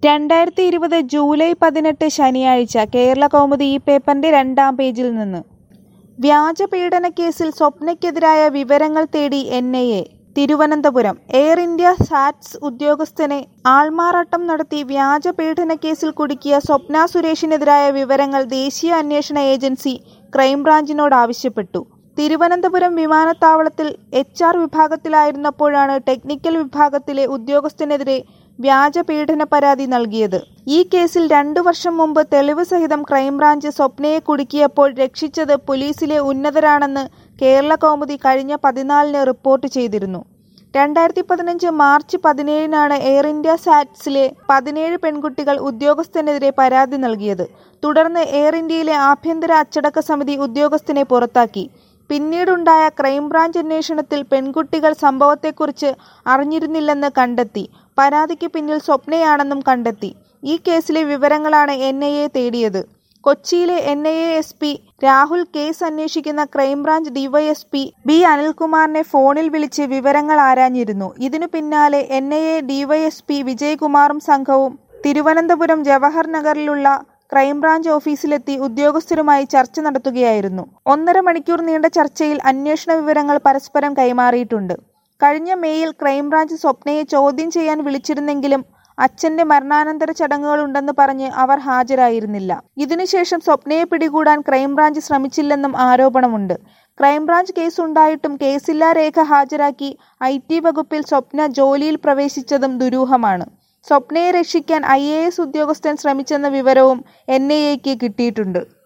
രണ്ടായിരത്തി ഇരുപത് ജൂലൈ പതിനെട്ട് ശനിയാഴ്ച കേരള കൗമുദി ഈ പേപ്പറിന്റെ രണ്ടാം പേജിൽ നിന്ന് വ്യാജ പീഡനക്കേസിൽ സ്വപ്നയ്ക്കെതിരായ വിവരങ്ങൾ തേടി N I A Thiruvananthapuram Air India SATS ഉദ്യോഗസ്ഥനെ ആൾമാറാട്ടം നടത്തി വ്യാജ പീഡനക്കേസിൽ കുടുക്കിയ സ്വപ്ന സുരേഷിനെതിരായ വിവരങ്ങൾ ദേശീയ അന്വേഷണ ഏജൻസി ക്രൈംബ്രാഞ്ചിനോട് ആവശ്യപ്പെട്ടു തിരുവനന്തപുരം വിമാനത്താവളത്തിൽ എച്ച് ആർ വിഭാഗത്തിലായിരുന്നപ്പോഴാണ് ടെക്നിക്കൽ വിഭാഗത്തിലെ ഉദ്യോഗസ്ഥനെതിരെ വ്യാജ പീഡന പരാതി നൽകിയത് ഈ കേസിൽ രണ്ടു വർഷം മുമ്പ് തെളിവ് സഹിതം ക്രൈംബ്രാഞ്ച് സ്വപ്നയെ കുടുക്കിയപ്പോൾ രക്ഷിച്ചത് പോലീസിലെ ഉന്നതരാണെന്ന് കേരള കൗമുദി കഴിഞ്ഞ പതിനാലിന് റിപ്പോർട്ട് ചെയ്തിരുന്നു രണ്ടായിരത്തി പതിനഞ്ച് മാർച്ച് പതിനേഴിനാണ് എയർ ഇന്ത്യ സാറ്റ്സിലെ പതിനേഴ് പെൺകുട്ടികൾ ഉദ്യോഗസ്ഥനെതിരെ പരാതി നൽകിയത് തുടർന്ന് എയർ ഇന്ത്യയിലെ ആഭ്യന്തര അച്ചടക്ക സമിതി ഉദ്യോഗസ്ഥനെ പുറത്താക്കി പിന്നീടുണ്ടായ ക്രൈംബ്രാഞ്ച് അന്വേഷണത്തിൽ പെൺകുട്ടികൾ സംഭവത്തെക്കുറിച്ച് അറിഞ്ഞിരുന്നില്ലെന്ന് കണ്ടെത്തി പരാതിക്ക് പിന്നിൽ സ്വപ്നയാണെന്നും കണ്ടെത്തി ഈ കേസിലെ വിവരങ്ങളാണ് എൻ ഐ എ തേടിയത് കൊച്ചിയിലെ N I A S P Rahul case അന്വേഷിക്കുന്ന ക്രൈംബ്രാഞ്ച് ഡിവൈഎസ്പി ബി അനിൽകുമാറിനെ ഫോണിൽ വിളിച്ച് വിവരങ്ങൾ ആരാഞ്ഞിരുന്നു ഇതിനു പിന്നാലെ എൻ ഐ എ ഡിവൈഎസ്പി വിജയകുമാറും സംഘവും തിരുവനന്തപുരം ജവഹർ നഗറിലുള്ള ക്രൈംബ്രാഞ്ച് ഓഫീസിലെത്തി ഉദ്യോഗസ്ഥരുമായി ചർച്ച നടത്തുകയായിരുന്നു ഒന്നര മണിക്കൂർ നീണ്ട ചർച്ചയിൽ അന്വേഷണ വിവരങ്ങൾ പരസ്പരം കൈമാറിയിട്ടുണ്ട് കഴിഞ്ഞ മെയ്യിൽ ക്രൈംബ്രാഞ്ച് സ്വപ്നയെ ചോദ്യം ചെയ്യാൻ വിളിച്ചിരുന്നെങ്കിലും അച്ഛന്റെ മരണാനന്തര ചടങ്ങുകളുണ്ടെന്ന് പറഞ്ഞ് അവർ ഹാജരായിരുന്നില്ല ഇതിനുശേഷം സ്വപ്നയെ പിടികൂടാൻ ക്രൈംബ്രാഞ്ച് ശ്രമിച്ചില്ലെന്നും ആരോപണമുണ്ട് ക്രൈംബ്രാഞ്ച് കേസുണ്ടായിട്ടും കേസില്ലാ രേഖ ഹാജരാക്കി ഐ ടി വകുപ്പിൽ സ്വപ്ന ജോലിയിൽ പ്രവേശിച്ചതും ദുരൂഹമാണ് സ്വപ്നയെ രക്ഷിക്കാൻ ഐ എ എസ് ഉദ്യോഗസ്ഥൻ ശ്രമിച്ചെന്ന വിവരവും എൻ ഐ എക്ക് കിട്ടിയിട്ടുണ്ട്